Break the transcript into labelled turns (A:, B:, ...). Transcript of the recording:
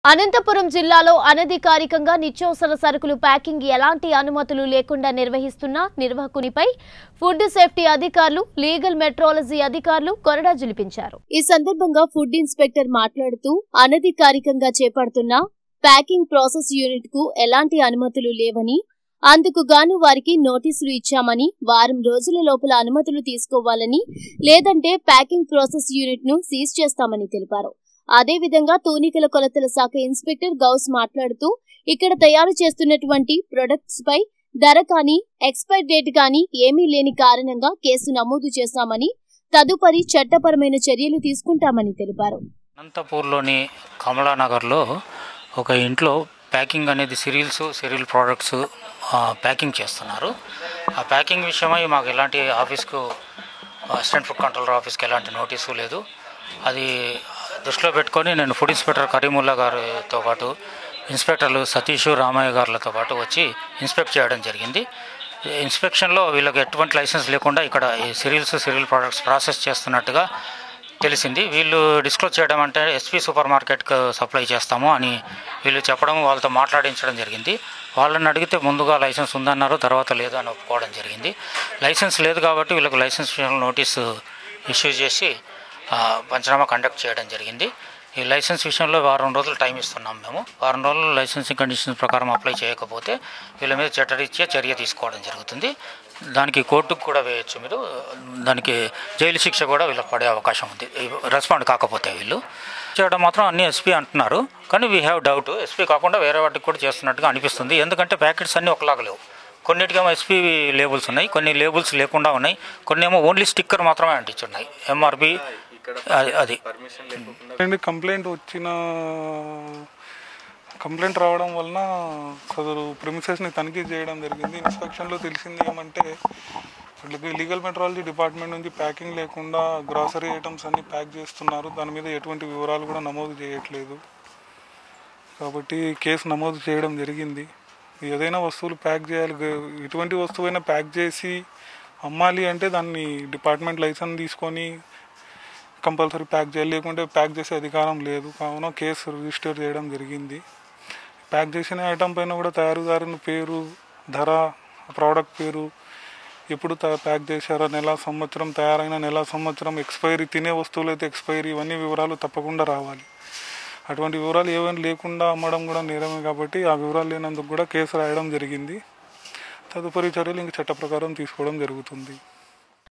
A: అనంతపురం జిల్లాలో అనధికారికంగా నిత్యావసర సరుకులు ప్యాకింగ్ ఎలాంటి అనుమతులు లేకుండా నిర్వహిస్తున్న నిర్వాహకునిపై ఫుడ్ సేఫ్టీ అధికారులు లీగల్ మెట్రాలజీ అధికారులు కొరడా జులిపించారు ఈ సందర్భంగా ఫుడ్ ఇన్స్పెక్టర్ మాట్లాడుతూ అనధికారికంగా చేపడుతున్న ప్యాకింగ్ ప్రాసెస్ యూనిట్ కు ఎలాంటి అనుమతులు లేవని అందుకు గాను వారికి నోటీసులు ఇచ్చామని వారం రోజుల లోపల అనుమతులు తీసుకోవాలని లేదంటే ప్యాకింగ్ ప్రాసెస్ యూనిట్ ను సీజ్ చేస్తామని తెలిపారు అదేవిధంగా తూనికల కొలతల శాఖ ఇన్స్పెక్టర్ గౌస్ మాట్లాడుతూ ఇక్కడ తయారు చేస్తున్నటువంటి ప్రొడక్ట్స్ పై ధర కానీ ఎక్స్పైర్ డేట్ కానీ ఏమీ లేని కారణంగా కేసు నమోదు చేశామని తదుపరి చట్టపరమైన చర్యలు తీసుకుంటామని తెలిపారు
B: అనంతపూర్లోని కమలానగర్లో ఒక ఇంట్లో ప్యాకింగ్ అనేది సిరియల్స్ సిరియల్ ప్రోడక్ట్స్ ఆ, ప్యాకింగ్ చేస్తున్నారు ఆ ప్యాకింగ్ విషయమై మాకు ఎలాంటి ఆఫీస్కు అసిస్టెంట్ ఫుడ్ కంట్రోలర్ ఆఫీస్కి ఎలాంటి నోటీసు లేదు అది దృష్టిలో పెట్టుకొని నేను ఫుడ్ ఇన్స్పెక్టర్ కరీముల్లా గారితో పాటు ఇన్స్పెక్టర్లు సతీష్ రామయ్య గారులతో పాటు వచ్చి ఇన్స్పెక్ట్ చేయడం జరిగింది ఈ ఇన్స్పెక్షన్లో వీళ్ళకి ఎటువంటి లైసెన్స్ లేకుండా ఇక్కడ ఈ సిరియల్స్ సిరియల్ ప్రోడక్ట్స్ ప్రాసెస్ చేస్తున్నట్టుగా తెలిసింది వీళ్ళు డిస్క్లోజ్ చేయడం అంటే ఎస్పీ సూపర్ మార్కెట్కి సప్లై చేస్తాము అని వీళ్ళు చెప్పడం వాళ్ళతో మాట్లాడించడం జరిగింది వాళ్ళని అడిగితే ముందుగా లైసెన్స్ ఉందన్నారు తర్వాత లేదు అని ఒప్పుకోవడం జరిగింది లైసెన్స్ లేదు కాబట్టి వీళ్ళకి లైసెన్స్ విషయంలో నోటీసు ఇష్యూ చేసి ఆ, పంచనామా కండక్ట్ చేయడం జరిగింది ఈ లైసెన్స్ విషయంలో వారం రోజులు టైం ఇస్తున్నాం మేము వారం రోజులు లైసెన్సింగ్ కండిషన్స్ ప్రకారం అప్లై చేయకపోతే వీళ్ళ మీద చట్టరీత్యా చర్య తీసుకోవడం జరుగుతుంది దానికి కోర్టుకు కూడా వేయొచ్చు మీరు దానికి జైలు శిక్ష కూడా వీళ్ళకి పడే అవకాశం ఉంది రెస్పాండ్ కాకపోతే వీళ్ళు చేయడం మాత్రం అన్ని ఎస్పీ అంటున్నారు కానీ వీ హ్యావ్ డౌట్ ఎస్పీ కాకుండా వేరే వాటికి కూడా చేస్తున్నట్టుగా అనిపిస్తుంది ఎందుకంటే ప్యాకెట్స్ అన్నీ ఒకలాగా లేవు కొన్నిటికేమో ఎస్పీ లేబుల్స్ ఉన్నాయి కొన్ని లేబుల్స్ లేకుండా ఉన్నాయి కొన్ని ఏమో ఓన్లీ స్టిక్కర్ మాత్రమే అంటించున్నాయి ఎంఆర్పి అది అది
C: అండి కంప్లైంట్ వచ్చిన కంప్లైంట్ రావడం వలన సదరు ప్రిమిసెస్ని తనిఖీ చేయడం జరిగింది ఇన్స్పెక్షన్లో తెలిసింది ఏమంటే వీళ్ళకి లీగల్ మెట్రాలజీ డిపార్ట్మెంట్ నుంచి ప్యాకింగ్ లేకుండా గ్రాసరీ ఐటమ్స్ అన్ని ప్యాక్ చేస్తున్నారు దాని మీద ఎటువంటి వివరాలు కూడా నమోదు చేయట్లేదు కాబట్టి కేసు నమోదు చేయడం జరిగింది ఏదైనా వస్తువులు ప్యాక్ చేయాలి గ- ఎటువంటి వస్తువైనా ప్యాక్ చేసి అమ్మాలి అంటే దాన్ని డిపార్ట్మెంట్ లైసెన్స్ తీసుకొని కంపల్సరీ ప్యాక్ చేయాలి లేకుంటే ప్యాక్ చేసే అధికారం లేదు కావున కేసు రిజిస్టర్ చేయడం జరిగింది ప్యాక్ చేసిన ఐటమ్ పైన కూడా తయారుదారుని పేరు ధర ప్రోడక్ట్ పేరు ఎప్పుడు త- ప్యాక్ చేశారో నెల సంవత్సరం తయారైన నెల సంవత్సరం ఎక్స్పైరీ తినే వస్తువులు అయితే ఎక్స్పైరీ ఇవన్నీ వివరాలు తప్పకుండా రావాలి అటువంటి వివరాలు ఏమైనా లేకుండా అమ్మడం కూడా నేరమే కాబట్టి ఆ వివరాలు లేనందుకు కూడా కేసు రాయడం జరిగింది తదుపరి చర్యలు ఇంక చట్ట ప్రకారం తీసుకోవడం జరుగుతుంది